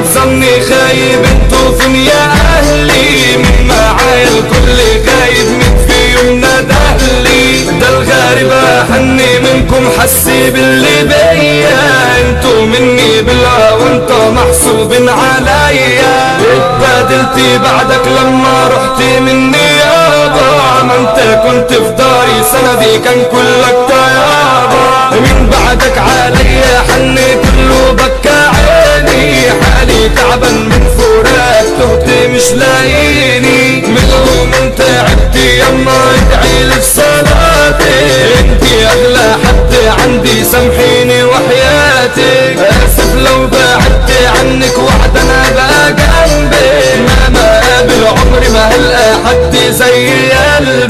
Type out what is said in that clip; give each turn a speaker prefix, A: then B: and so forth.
A: ظني خايب انتو فين يا اهلي من معايا الكل خايب من في يوم ندهلي ده الغارب احني منكم حسي باللي بيا انتو مني بالله وانتو محسوبين عليا اتبادلتي بعدك لما رحتي مني يابا ما انت كنت في داري سندي كان كلك طيابا من بعدك عليا حني كله بكى عيني حالي تعبان من فراق تهتي مش لاقيني منهم انت تعبتي يما ادعي لي في صلاتي انتي اغلى حد عندي سامحيني وحياتك اسف لو بعدت عنك وحد انا بقى جنبي ما ما قابل عمري ما هلقى حد زي قلبي